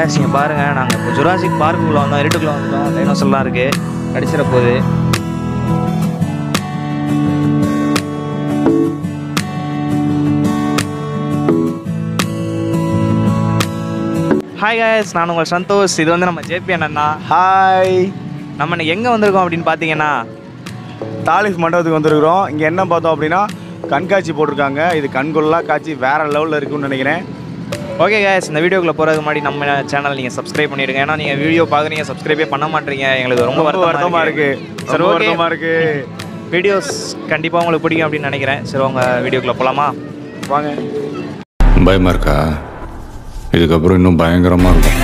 Case நீங்கள் பாருங்கள் நாங்கள் இப்போ ஜுராசிக் பார்க்குள்ளே வந்தோம் இருட்டுக்குள்ளே வந்துட்டோம் டைனோசர்லாம் இருக்குது கடிச்சிட போகுது ஹாய் guys நான் உங்கள் சந்தோஷ் இது வந்து நம்ம ஜேபி அண்ணா ஹாய் நம்ம இன்னைக்கு எங்கே வந்திருக்கோம் அப்படின்னு பார்த்தீங்கன்னா தாலிஃப் மண்டபத்துக்கு வந்திருக்கிறோம் இங்கே என்ன பார்த்தோம் அப்படின்னா கண்காட்சி போட்டிருக்காங்க இது கண்கொள்ளா காட்சி வேற லெவலில் இருக்குன்னு நினைக்கிறேன் ஓகே guys இந்த வீடியோக்குள்ளே போகிறதுக்கு முன்னாடி நம்ம சேனல் நீங்கள் சப்ஸ்கிரைப் பண்ணிடுங்க ஏன்னா நீங்கள் வீடியோ பார்க்குறீங்க சப்ஸ்கிரைபே பண்ண மாட்டீங்க எங்களுக்கு ரொம்ப ரொம்ப வருத்தமாக இருக்கு சரி ரொம்ப ஓகே வருத்தமாக இருக்கு வீடியோஸ் கண்டிப்பாக உங்களுக்கு பிடிக்கும் அப்படின்னு நினைக்கிறேன் சரி உங்கள் வீடியோக்குள்ளே போகலாமா வாங்க பயமா இருக்கா இதுக்கப்புறம் இன்னும் பயங்கரமா இருக்கும்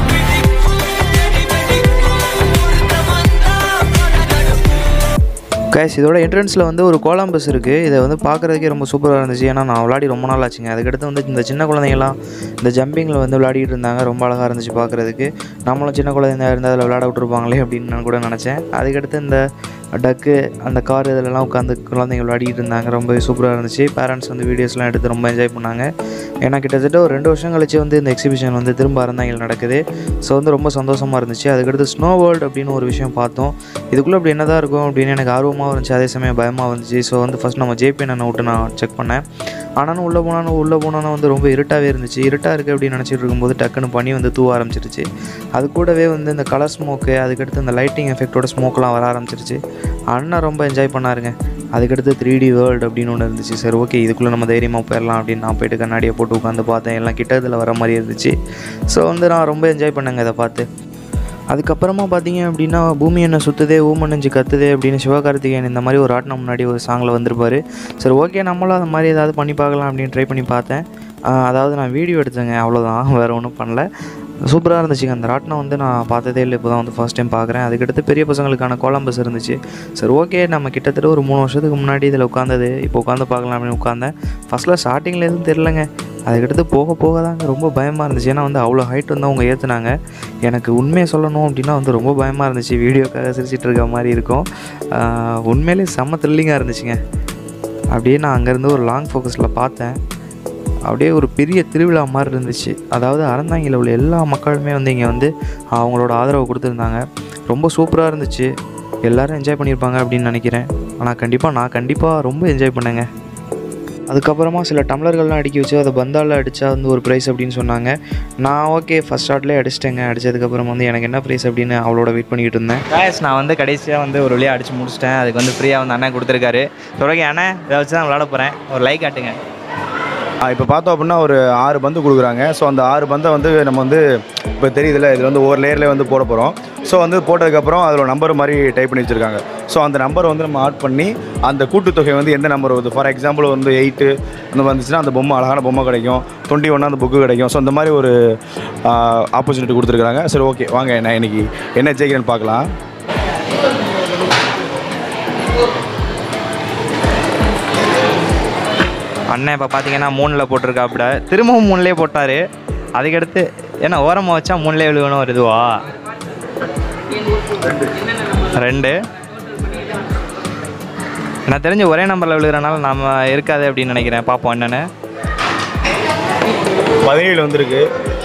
கேஸ் இதோட என்ட்ரன்ஸில் வந்து ஒரு கோலாம்பஸ் இருக்குது இதை வந்து பார்க்குறதுக்கே ரொம்ப சூப்பராக இருந்துச்சு ஏன்னா நான் விளையாடி ரொம்ப நாள் ஆச்சுங்க அதுக்கடுத்து வந்து இந்த சின்ன குழந்தைங்கலாம் இந்த ஜம்பிங்கில் வந்து விளையாடிட்டு இருந்தாங்க ரொம்ப அழகாக இருந்துச்சு பார்க்குறதுக்கு நம்மளும் சின்ன குழந்தைங்க இருந்தால் அதில் விளையாட விட்டுருப்பாங்களே அப்படின்னு நான் கூட நினச்சேன் அதுக்கடுத்து இந்த டக்கு அந்த கார் இதிலலாம் உட்காந்து குழந்தைங்க விளையாடிட்டு இருந்தாங்க ரொம்பவே சூப்பராக இருந்துச்சு பேரண்ட்ஸ் வந்து வீடியோஸ்லாம் எடுத்து ரொம்ப என்ஜாய் பண்ணாங்க ஏன்னா கிட்டத்தட்ட ஒரு ரெண்டு வருஷம் கழிச்சு வந்து இந்த எக்ஸிபிஷன் வந்து திரும்ப அறந்தாங்கில் நடக்குது ஸோ வந்து ரொம்ப சந்தோஷமாக இருந்துச்சு அதுக்கடுத்து ஸ்னோ வேர்ல்டு அப்படின்னு ஒரு விஷயம் பார்த்தோம் இதுக்குள்ளே அப்படி என்னதான் இருக்கும் அப்படின்னு எனக்கு ஆர்வமாக இருந்துச்சு அதே சமயம் பயமாக இருந்துச்சு ஸோ வந்து ஃபஸ்ட் நம்ம ஜேபி அண்ணனை விட்டு நான் செக் பண்ணேன் ஆனாலும் உள்ளே போனாலும் உள்ளே போனாலும் வந்து ரொம்ப இருட்டாகவே இருந்துச்சு இருட்டாக இருக்குது அப்படின்னு நினச்சிட்டு இருக்கும்போது டக்குன்னு பனி வந்து தூவ ஆரம்பிச்சிருச்சு அது கூடவே வந்து இந்த கலர் ஸ்மோக்கு அதுக்கடுத்து இந்த லைட்டிங் எஃபெக்டோட ஸ்மோக்லாம் வர ஆரம்பிச்சிருச்சு அண்ணன் ரொம்ப என்ஜாய் பண்ணாருங்க அதுக்கடுத்து த்ரீ டி வேர்ல்டு அப்படின்னு ஒன்று இருந்துச்சு சரி ஓகே இதுக்குள்ளே நம்ம தைரியமாக போயிடலாம் அப்படின்னு நான் போயிட்டு கண்ணாடியை போட்டு உட்காந்து பார்த்தேன் எல்லாம் கிட்டத்தில் வர மாதிரி இருந்துச்சு ஸோ வந்து நான் ரொம்ப என்ஜாய் பண்ணேங்க இதை பார்த்து அதுக்கப்புறமா பார்த்தீங்க அப்படின்னா பூமி என்ன சுற்றுதே ஊமனஞ்சு கத்துதே அப்படின்னு சிவகார்த்திகேயன் இந்த மாதிரி ஒரு ஆட்டினம் முன்னாடி ஒரு சாங்கில் வந்திருப்பாரு சரி ஓகே நம்மளும் அந்த மாதிரி ஏதாவது பண்ணி பார்க்கலாம் அப்படின்னு ட்ரை பண்ணி பார்த்தேன் ஆஹ் அதாவது நான் வீடியோ எடுத்தேங்க அவ்வளோதான் வேறு ஒன்றும் பண்ணல சூப்பராக இருந்துச்சுங்க அந்த ராட்டினம் வந்து நான் பார்த்ததே இல்லை இப்போ தான் வந்து ஃபர்ஸ்ட் டைம் பார்க்குறேன் அதுக்கடுத்து பெரிய பசங்களுக்கான கோலம்பஸ் இருந்துச்சு சரி ஓகே நம்ம கிட்டத்தட்ட ஒரு மூணு வருஷத்துக்கு முன்னாடி இதில் உட்காந்தது இப்போ உட்காந்து பார்க்கலாம் அப்படின்னு உட்காந்தேன் ஃபஸ்ட்டில் ஸ்டார்டிங்கில் எதுவும் தெரிலங்க அதுக்கடுத்து போக போக தாங்க ரொம்ப பயமாக இருந்துச்சு ஏன்னா வந்து அவ்வளோ ஹைட் வந்து அவங்க ஏற்றுனாங்க எனக்கு உண்மையை சொல்லணும் அப்படின்னா வந்து ரொம்ப பயமாக இருந்துச்சு வீடியோக்காக சிரிச்சிட்டு இருக்க மாதிரி இருக்கும் ஆஹ் உண்மையிலே செம்ம த்ரில்லிங்காக இருந்துச்சுங்க அப்படியே நான் அங்கேருந்து ஒரு லாங் ஃபோக்கஸில் பார்த்தேன் அப்படியே ஒரு பெரிய திருவிழா மாதிரி இருந்துச்சு அதாவது அறந்தாங்கியில் உள்ள எல்லா மக்களுமே வந்து இங்கே வந்து அவங்களோட ஆதரவு கொடுத்துருந்தாங்க ரொம்ப சூப்பராக இருந்துச்சு எல்லோரும் என்ஜாய் பண்ணியிருப்பாங்க அப்படின்னு நினைக்கிறேன் ஆனால் கண்டிப்பாக நான் கண்டிப்பாக ரொம்ப என்ஜாய் பண்ணேங்க அதுக்கப்புறமா சில டம்ளர்கள்லாம் அடிக்க வச்சு அதை பந்தால் அடித்தா வந்து ஒரு ப்ரைஸ் அப்படின்னு சொன்னாங்க நான் ஓகே ஃபஸ்ட் ஷாட்லேயே அடிச்சிட்டேங்க அடித்ததுக்கப்புறம் வந்து எனக்கு என்ன ப்ரைஸ் அப்படின்னு அவளோட வெயிட் பண்ணிக்கிட்டு இருந்தேன் கேஸ் நான் வந்து கடைசியாக வந்து ஒரு வழியாக அடித்து முடிச்சிட்டேன் அதுக்கு வந்து ஃப்ரீயாக வந்து அண்ணன் கொடுத்துருக்காரு ஓகே அண்ணன் இதை வச்சு தான் விளாட போகிறேன் ஒரு லைக் காட்டுங்க இப்போ பார்த்தோம் அப்படின்னா ஒரு ஆறு பந்து கொடுக்குறாங்க ஸோ அந்த ஆறு பந்தை வந்து நம்ம வந்து இப்போ தெரியுதுல்ல இதில் வந்து ஒவ்வொரு லேயர்லேயே வந்து போட போகிறோம் ஸோ வந்து போட்டதுக்கப்புறம் அதில் நம்பர் மாதிரி டைப் பண்ணி வச்சுருக்காங்க ஸோ அந்த நம்பரை வந்து நம்ம ஆட் பண்ணி அந்த கூட்டுத்தொகை வந்து எந்த நம்பர் வருது ஃபார் எக்ஸாம்பிள் வந்து எயிட்டு அந்த வந்துச்சுன்னா அந்த பொம்மை அழகான பொம்மை கிடைக்கும் டுவெண்ட்டி ஒன்னா அந்த புக்கு கிடைக்கும் ஸோ அந்த மாதிரி ஒரு ஆப்பர்ச்சுனிட்டி கொடுத்துருக்காங்க சரி ஓகே வாங்க நான் இன்னைக்கு என்ன ஜெயிக்கிறேன்னு பார்க்கலாம் அண்ணன் இப்போ பார்த்தீங்கன்னா மூணில் போட்டிருக்காப்புல திரும்பவும் மூணுலேயே போட்டார் அதுக்கடுத்து ஏன்னா ஓரமாக வச்சா மூணுலேயே விழுகணும் ஒரு இதுவா ரெண்டு நான் தெரிஞ்ச ஒரே நம்பரில் விழுகிறனால நம்ம இருக்காது அப்படின்னு நினைக்கிறேன் பார்ப்போம் என்னென்னு பதினேழு வந்திருக்கு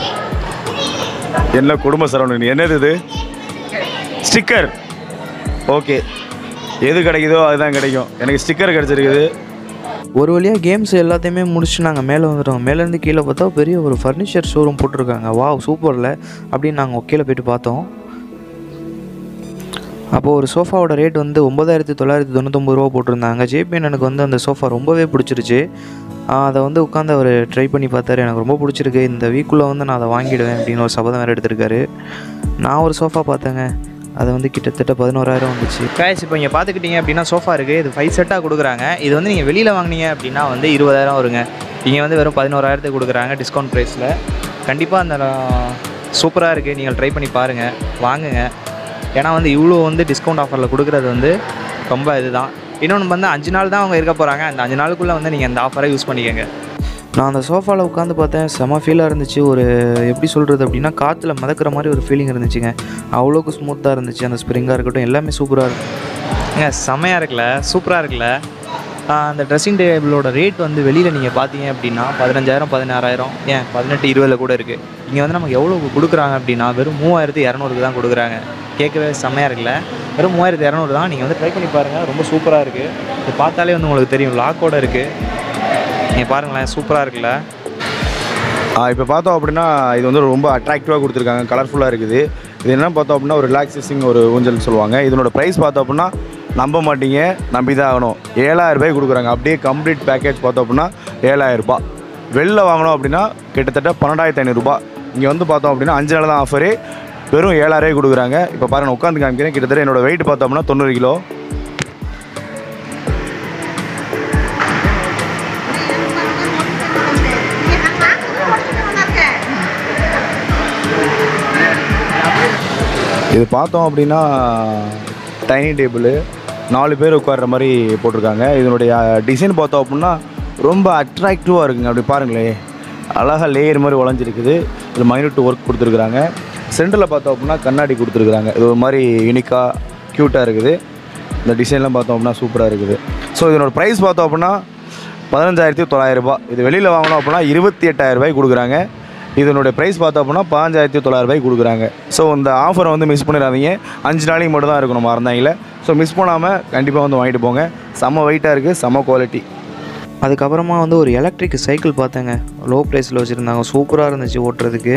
என்ன குடும்ப சரவணன் என்னது இது ஸ்டிக்கர் ஓகே எது கிடைக்குதோ அதுதான் கிடைக்கும் எனக்கு ஸ்டிக்கர் கிடச்சிருக்குது ஒரு வழியாக கேம்ஸ் எல்லாத்தையுமே முடிச்சு நாங்கள் மேலே வந்துட்டோம் மேலேருந்து கீழே பார்த்தா பெரிய ஒரு ஃபர்னிச்சர் ஷோரூம் போட்டிருக்காங்க வா சூப்பரில் அப்படின்னு நாங்கள் கீழே போயிட்டு பார்த்தோம் அப்போது ஒரு சோஃபாவோட ரேட் வந்து ஒம்பதாயிரத்தி தொள்ளாயிரத்தி தொண்ணூத்தொம்பது ரூபா போட்டிருந்தாங்க ஜேபிஎன் எனக்கு வந்து அந்த சோஃபா ரொம்பவே பிடிச்சிருச்சு ஆஹ் அதை வந்து உட்காந்து அவர் ட்ரை பண்ணி பார்த்தாரு எனக்கு ரொம்ப பிடிச்சிருக்கு இந்த வீக்குள்ளே வந்து நான் அதை வாங்கிடுவேன் அப்படின்னு ஒரு சபதம் வேறு எடுத்திருக்காரு நான் ஒரு சோஃபா பார்த்தேங்க அது வந்து கிட்டத்தட்ட பதினோராயிரம் வந்துச்சு கேஷ் இப்போ இங்கே பார்த்துக்கிட்டீங்க அப்படின்னா சோஃபா இருக்குது இது ஃபைவ் செட்டாக கொடுக்குறாங்க இது வந்து நீங்கள் வெளியில் வாங்குனீங்க அப்படின்னா வந்து இருபதாயிரம் வருங்க இங்கே வந்து வெறும் பதினோராயிரத்துக்கு கொடுக்குறாங்க டிஸ்கவுண்ட் ப்ரைஸில் கண்டிப்பாக அந்த சூப்பராக இருக்குது நீங்கள் ட்ரை பண்ணி பாருங்கள் வாங்குங்க ஏன்னா வந்து இவ்வளோ வந்து டிஸ்கவுண்ட் ஆஃபரில் கொடுக்குறது வந்து ரொம்ப இதுதான் இன்னொன்று வந்து அஞ்சு நாள் தான் அவங்க இருக்க போகிறாங்க அந்த அஞ்சு நாளுக்குள்ளே வந்து நீங்கள் அந்த ஆஃபரை யூஸ் பண்ணிக்கோங்க நான் அந்த சோஃபாவில் உட்காந்து பார்த்தேன் செம ஃபீலாக இருந்துச்சு ஒரு எப்படி சொல்கிறது அப்படின்னா காற்றுல மிதக்கிற மாதிரி ஒரு ஃபீலிங் இருந்துச்சுங்க அவ்வளோக்கு ஸ்மூத்தாக இருந்துச்சு அந்த ஸ்ப்ரிங்காக இருக்கட்டும் எல்லாமே சூப்பராக இருக்கும் ஏங்க செமையாக இருக்குல்ல சூப்பராக இருக்குல்ல ஆஹ் அந்த ட்ரெஸ்ஸிங் டேபிளோட ரேட் வந்து வெளியில் நீங்கள் பார்த்தீங்க அப்படின்னா பதினஞ்சாயிரம் பதினாறாயிரம் ஏன் பதினெட்டு இருபதில் கூட இருக்குது இங்கே வந்து நமக்கு எவ்வளோ கொடுக்குறாங்க அப்படின்னா வெறும் மூவாயிரத்து இரநூறுக்கு தான் கொடுக்குறாங்க கேட்கவே செம்மையாக இருக்குல்ல வெறும் மூவாயிரத்து இரநூறு தான் நீங்கள் வந்து ட்ரை பண்ணி பாருங்கள் ரொம்ப சூப்பராக இருக்குது இது பார்த்தாலே வந்து உங்களுக்கு தெரியும் லாக்கோட இருக்குது நீங்கள் பாருங்களேன் சூப்பராக இருக்குல்ல இப்போ பார்த்தோம் அப்படின்னா இது வந்து ரொம்ப அட்ராக்டிவாக கொடுத்துருக்காங்க கலர்ஃபுல்லாக இருக்குது இது என்ன பார்த்தோம் அப்படின்னா ஒரு ரிலாக்ஸேஷன் ஒரு ஊஞ்சல் சொல்லுவாங்க இதனோட ப்ரைஸ் பார்த்தோம் அப்படின்னா நம்ப மாட்டீங்க நம்பி தான் ஆகணும் ஏழாயிரம் ரூபாய் கொடுக்குறாங்க அப்படியே கம்ப்ளீட் பேக்கேஜ் பார்த்தோம் அப்படின்னா ஏழாயிரம் ரூபாய் வெளில வாங்கினோம் அப்படின்னா கிட்டத்தட்ட பன்னெண்டாயிரத்து ஐநூறுரூபா இங்கே வந்து பார்த்தோம் அப்படின்னா அஞ்சு நாள் தான் ஆஃபரு வெறும் ஏழாயிரம் கொடுக்குறாங்க இப்போ பாருங்க உட்காந்து காமிக்கிறேன் கிட்டத்தட்ட என்னோட வெயிட் பார்த்தோம் அப்படின்னா தொண்ணூறு கிலோ இது பார்த்தோம் அப்படின்னா டைனிங் டேபிள் நாலு பேர் உட்கார்ற மாதிரி போட்டிருக்காங்க இதனுடைய டிசைன் பார்த்தோம் அப்படின்னா ரொம்ப அட்ராக்டிவாக இருக்குங்க அப்படி பாருங்களேன் அழகாக லேயர் மாதிரி உழஞ்சிருக்குது இது மைனூட் ஒர்க் கொடுத்துருக்குறாங்க சென்டரில் பார்த்தோம் அப்படின்னா கண்ணாடி கொடுத்துருக்குறாங்க இது ஒரு மாதிரி யூனிக்காக க்யூட்டாக இருக்குது இந்த டிசைன்லாம் பார்த்தோம் அப்படின்னா சூப்பராக இருக்குது ஸோ இதனோட ப்ரைஸ் பார்த்தோம் அப்படின்னா பதினஞ்சாயிரத்தி தொள்ளாயிரம் ரூபாய் இது வெளியில் வாங்கினோம் அப்படின்னா இருபத்தி எட்டாயிரம் ரூபாய் கொடுக்குறாங்க இதனுடைய ப்ரைஸ் பார்த்தோம் அப்படின்னா பாஞ்சாயிரத்தி தொள்ளாயிரம் ரூபாய் கொடுக்குறாங்க ஸோ இந்த ஆஃபரை வந்து மிஸ் பண்ணிடாதீங்க அஞ்சு நாளைக்கு மட்டும் தான் இருக்கணும் மறந்தாங்கள ஸோ மிஸ் பண்ணாமல் கண்டிப்பாக வந்து வாங்கிட்டு போங்க செம்ம வெயிட்டாக இருக்குது செம்ம குவாலிட்டி அதுக்கப்புறமா வந்து ஒரு எலக்ட்ரிக் சைக்கிள் பார்த்தேங்க லோ ப்ரைஸில் வச்சுருந்தாங்க சூப்பராக இருந்துச்சு ஓட்டுறதுக்கு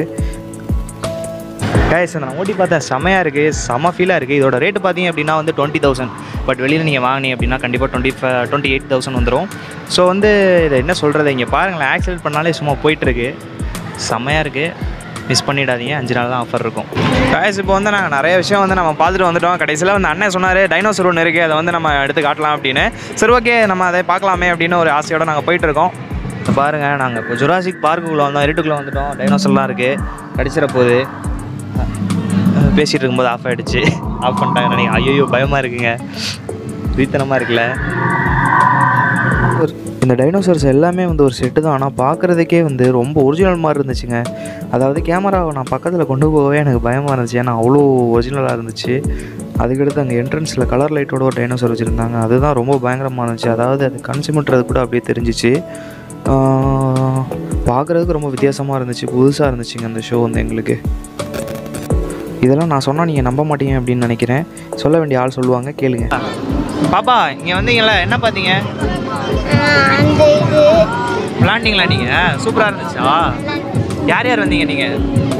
கைஸ் நான் ஓட்டி பார்த்தேன் செமையாக இருக்குது செம ஃபீலாக இருக்குது இதோட ரேட்டு பார்த்தீங்க அப்படின்னா வந்து டுவெண்ட்டி தௌசண்ட் பட் வெளியில் நீங்கள் வாங்கினீங்க அப்படின்னா கண்டிப்பாக twenty five twenty eight thousand வந்துடும் ஸோ வந்து இதை என்ன சொல்கிறது இங்கே பாருங்களேன் ஆக்சிடென்ட் பண்ணாலே சும்மா போயிட்டுருக்கு செம்மையாக இருக்குது மிஸ் பண்ணிடாதீங்க அஞ்சு நாள் தான் ஆஃபர் இருக்கும் கைஸ் இப்போ வந்து நாங்கள் நிறைய விஷயம் வந்து நம்ம பார்த்துட்டு வந்துட்டோம் கடைசியில் வந்து அண்ணன் சொன்னார் டைனோசர் ஒன்று இருக்குது அதை வந்து நம்ம எடுத்து காட்டலாம் அப்படின்னு சரி ஓகே நம்ம அதை பார்க்கலாமே அப்படின்னு ஒரு ஆசையோடு நாங்கள் போயிட்டுருக்கோம் இப்போ பாருங்கள் நாங்கள் இப்போ ஜுராசிக் பார்க்குள்ளே வந்தோம் இருட்டுக்குள்ளே வந்துட்டோம் டைனோசர்லாம் இருக்குது கடிச்சிட போகுது அஹ் பேசிகிட்டு இருக்கும்போது ஆஃப் ஆகிடுச்சு ஆஃப் பண்ணிட்டாங்க நினைக்கிறேன் ஐயோ பயமாக இருக்குங்க வீத்தனமாக இருக்குல்ல ஒரு- இந்த டைனோசர்ஸ் எல்லாமே வந்து ஒரு செட்டு தான் ஆனால் பார்க்குறதுக்கே வந்து ரொம்ப ஒரிஜினல் மாதிரி இருந்துச்சுங்க அதாவது கேமராவை நான் பக்கத்தில் கொண்டு போகவே எனக்கு பயமாக இருந்துச்சு ஏன்னா அவ்வளோ ஒரிஜினலாக இருந்துச்சு அதுக்கடுத்து அங்கே என்ட்ரன்ஸில் கலர் லைட்டோட ஒரு டைனோசர் வச்சுருந்தாங்க அதுதான் ரொம்ப பயங்கரமாக இருந்துச்சு அதாவது அது கன்சிமெண்ட்றது கூட அப்படியே தெரிஞ்சிச்சு பார்க்குறதுக்கு ரொம்ப வித்தியாசமாக இருந்துச்சு புதுசாக இருந்துச்சுங்க அந்த ஷோ வந்து எங்களுக்கு இதெல்லாம் நான் சொன்னால் நீங்கள் நம்ப மாட்டீங்க அப்படின்னு நினைக்கிறேன் சொல்ல வேண்டிய ஆள் சொல்லுவாங்க கேளுங்க பாப்பா இங்கே வந்தீங்களா என்ன பார்த்தீங்க அந்த இது விளாண்டிங்களா நீங்கள் சூப்பராக இருந்துச்சா யார் யார் வந்தீங்க நீங்கள்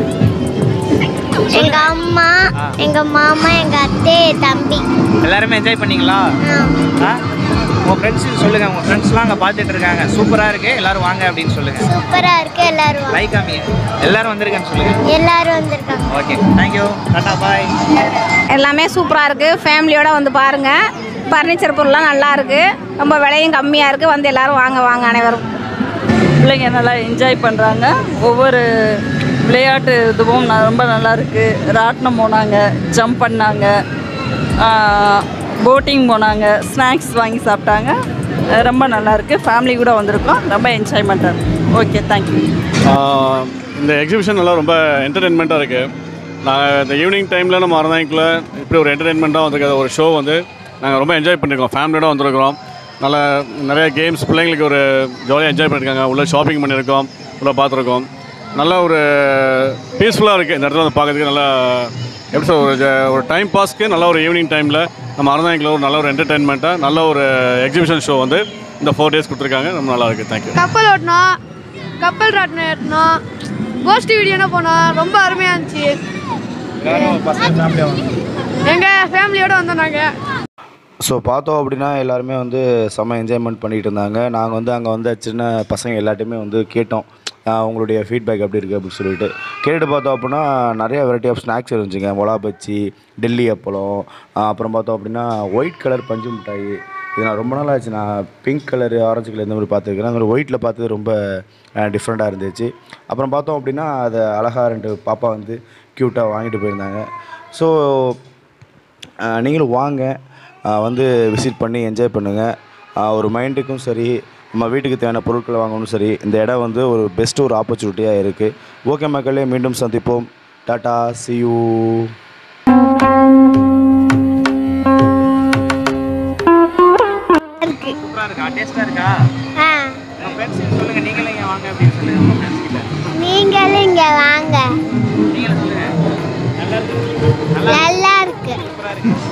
எங்க அம்மா ஆ. எங்க மாமா எங்க அத்தை தம்பி எல்லாருமே என்ஜாய் பண்ணீங்களா ஆ, ஆ உங்கள் ஃப்ரெண்ட்ஸ் சொல்லுங்கள் உங்கள் ஃப்ரெண்ட்ஸ்லாம் அங்கே பார்த்துட்டு இருக்காங்க சூப்பராக இருக்குது எல்லாரும் வாங்க அப்படின்னு சொல்லுங்கள் சூப்பரா இருக்கு எல்லாரும் வாங்க. லைக் காமிங்க எல்லாரும் வந்திருக்கேன்னு சொல்லுங்கள் எல்லாரும் வந்திருக்காங்க ஓகே தேங்க்யூ டாட்டா பாய் எல்லாமே சூப்பராக இருக்குது ஃபேமிலியோட வந்து பாருங்கள் ஃபர்னிச்சர் பொருள்லாம் நல்லா இருக்குது ரொம்ப விலையும் கம்மியாக இருக்குது வந்து எல்லாரும் வாங்க வாங்க அனைவரும் பிள்ளைங்க நல்லா என்ஜாய் பண்ணுறாங்க ஒவ்வொரு விளையாட்டு இதுவும் ந- ரொம்ப நல்லா இருக்குது ராட்டினம் போனாங்க ஜம்ப் பண்ணாங்க போட்டிங் போனாங்க ஸ்நாக்ஸ் வாங்கி சாப்பிட்டாங்க அஹ் ரொம்ப நல்லா இருக்குது ஃபேமிலி கூட வந்திருக்கோம் ரொம்ப என்ஜாய்மெண்ட்டாக இருக்குது ஓகே தேங்க்யூ ஆஹ் இந்த எக்ஸிபிஷன் எல்லாம் ரொம்ப என்டர்டெயின்மெண்ட்டாக இருக்குது நாங்கள் இந்த ஈவினிங் டைமில் நம்ம அரந்தாய்க்குள்ள இப்படி ஒரு என்டர்டெயின்மெண்ட்டாக வந்திருக்க ஒரு ஷோ வந்து நாங்கள் ரொம்ப என்ஜாய் பண்ணியிருக்கோம் ஃபேமிலியோட வந்திருக்கிறோம் நல்ல நிறைய கேம்ஸ் பிள்ளைங்களுக்கு ஒரு ஜாலியாக என்ஜாய் பண்ணியிருக்காங்க உள்ள ஷாப்பிங் பண்ணியிருக்கோம் உள்ள பார்த்துருக்கோம் நல்ல ஒரு பீஸ்ஃபுல்லாக இருக்குது இந்த இடத்துல வந்து பார்க்கறதுக்கு நல்லா எப்படி சொல்ற ஒரு ஜ- ஒரு டைம் பாஸ்க்கு நல்ல ஒரு ஈவினிங் டைமில் நம்ம அரந்தாய்க்குள்ள ஒரு நல்ல ஒரு என்டர்டெயின்மெண்ட்டாக நல்ல ஒரு எக்ஸிபிஷன் ஷோ வந்து இந்த ஃபோர் டேஸ் கொடுத்துருக்காங்க ரொம்ப நல்லா இருக்குது தேங்க்யூ கப்பல் ஓட்டினோம் கப்பல் ராட்டினம் ஏற்றினோம் கோஷ்டி வீடியோனா போனோம் ரொம்ப அருமையாக இருந்துச்சு எங்கள் ஃபேமிலியோடு வந்தோம் நாங்கள் ஸோ பார்த்தோம் அப்படின்னா எல்லாருமே வந்து செம்ம என்ஜாய்மெண்ட் பண்ணிகிட்டு இருந்தாங்க நாங்கள் வந்து அங்கே வந்த சின்ன பசங்க எல்லாத்தையுமே வந்து கேட்டோம் ஆஹ் உங்களுடைய ஃபீட்பேக் எப்படி இருக்குது அப்படின்னு சொல்லிட்டு கேட்டு பார்த்தோம் அப்படின்னா நிறைய வெரைட்டி ஆஃப் ஸ்நாக்ஸ் இருந்துச்சுங்க மொளா பச்சி டெல்லி அப்பளம் ஆஹ் அப்புறம் பார்த்தோம் அப்படின்னா ஒயிட் கலர் பஞ்சு மிட்டாய் இது நான் ரொம்ப நாள் ஆச்சு நான் பிங்க் கலர் ஆரஞ்சு கலர் இந்த மாதிரி பார்த்துருக்கேன் அந்த ஒயிட்டில் பார்த்தது ரொம்ப டிஃப்ரெண்ட்டாக இருந்துச்சு அப்புறம் பார்த்தோம் அப்படின்னா அதை அழகாக ரெண்டு பாப்பா வந்து க்யூட்டாக வாங்கிட்டு போயிருந்தாங்க ஸோ ஆஹ் நீங்களும் வாங்க ஆஹ் வந்து விசிட் பண்ணி என்ஜாய் பண்ணுங்கள் ஒரு மைண்டுக்கும் சரி நம்ம வீட்டுக்கு தேவையான பொருட்களை வாங்கணும் சரி இந்த இடம் வந்து ஒரு பெஸ்ட் ஒரு ஆப்பர்ச்சுனிட்டியாக இருக்குது ஓகே மக்களே மீண்டும் சந்திப்போம் டாட்டா சியூ இருக்கு சூப்பராக இருக்கா டேஸ்ட்டாக இருக்கா ஆ உங்கள் ஃப்ரெண்ட்ஸ் சொல்லுங்கள் நீங்களே இங்கே வாங்க அப்படின்னு சொல்லுங்கள் உங்கள் ஃப்ரெண்ட்ஸ் கிட்ட நீங்களும் இங்க வாங்க நல்லா இருக்கு